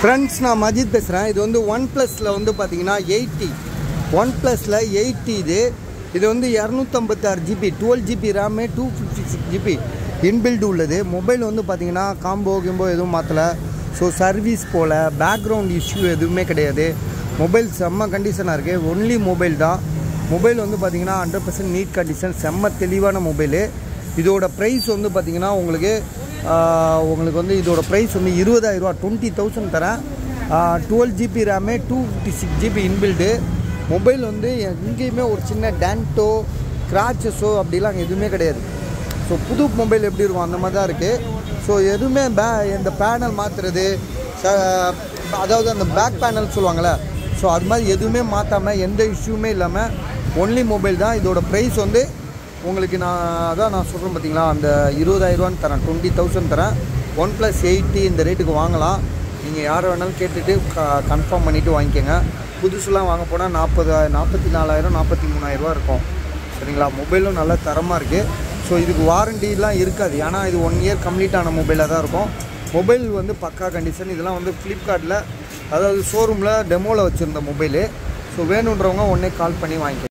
friends நான் மஜித் பேசுகிறேன் இது வந்து ஒன் ப்ளஸில் வந்து பார்த்தீங்கன்னா எயிட்டி ஒன் ப்ளஸில் எயிட்டி இது இது வந்து இரநூத்தம்பத்தாறு GB twelve GB RAM two fifty six GB inbuilt உள்ளது மொபைல் வந்து பார்த்தீங்கன்னா காம்போ கிம்போ எதுவும் மாற்றலை ஸோ சர்வீஸ் போல் பேக்ரவுண்ட் இஷ்யூ எதுவுமே கிடையாது மொபைல் செம்ம கண்டிஷனாக இருக்குது ஒன்லி மொபைல் தான் மொபைல் வந்து பார்த்தீங்கன்னா ஹண்ட்ரட் பர்சன்ட் நீட் கண்டிஷன் செம்ம தெளிவான மொபைலு இதோட ப்ரைஸ் வந்து பார்த்தீங்கன்னா உங்களுக்கு ஆஹ், உங்களுக்கு வந்து இதோட ப்ரைஸ் வந்து இருபதாயிரரூவா டுவெண்ட்டி தௌசண்ட் தரேன் twelve GB RAM two fifty six GB inbuilt mobile வந்து எங்கேயுமே ஒரு சின்ன டேன்ட்டோ கிராச்சஸோ அப்படிலாம் எதுவுமே கிடையாது ஸோ புது மொபைல் எப்படி இருக்கும் அந்த மாதிரி தான் இருக்குது ஸோ எதுவுமே பே இந்த பேனல் மாற்றுறது அதாவது அந்த பேக் பேனல் சொல்லுவாங்கள்ல ஸோ அது மாதிரி எதுவுமே மாற்றாமல் எந்த இஷ்யூமே இல்லாமல் ஒன்லி மொபைல் தான் இதோட ப்ரைஸ் வந்து உங்களுக்கு நான் அதான் நான் சொல்கிறேன் பார்த்தீங்களா அந்த இருபதாயிரரூவான்னு தரேன் டுவெண்ட்டி தௌசண்ட் தரேன் ஒன் ப்ளஸ் எயிட்டி இந்த ரேட்டுக்கு வாங்கலாம் நீங்கள் யாரை வேணாலும் கேட்டுட்டு க கன்ஃபார்ம் பண்ணிவிட்டு வாங்கிக்கோங்க புதுசுலாம் வாங்க போனால் நாற்பது நாற்பத்தி நாலாயிரம் நாற்பத்தி மூணாயிரரூவா இருக்கும் சரிங்களா மொபைலும் நல்ல தரமாக இருக்குது ஸோ இதுக்கு வாரண்டிலாம் இருக்காது ஏன்னா இது ஒன் இயர் கம்ப்ளீட் ஆன மொபைலாக தான் இருக்கும் மொபைல் வந்து பக்கா கண்டிஷன் இதெல்லாம் வந்து ஃப்ளிப்கார்ட்டில் அதாவது ஷோரூமில் டெமோவில் வச்சுருந்த மொபைலு ஸோ வேணுன்றவங்க உடனே கால் பண்ணி வாங்கிக்க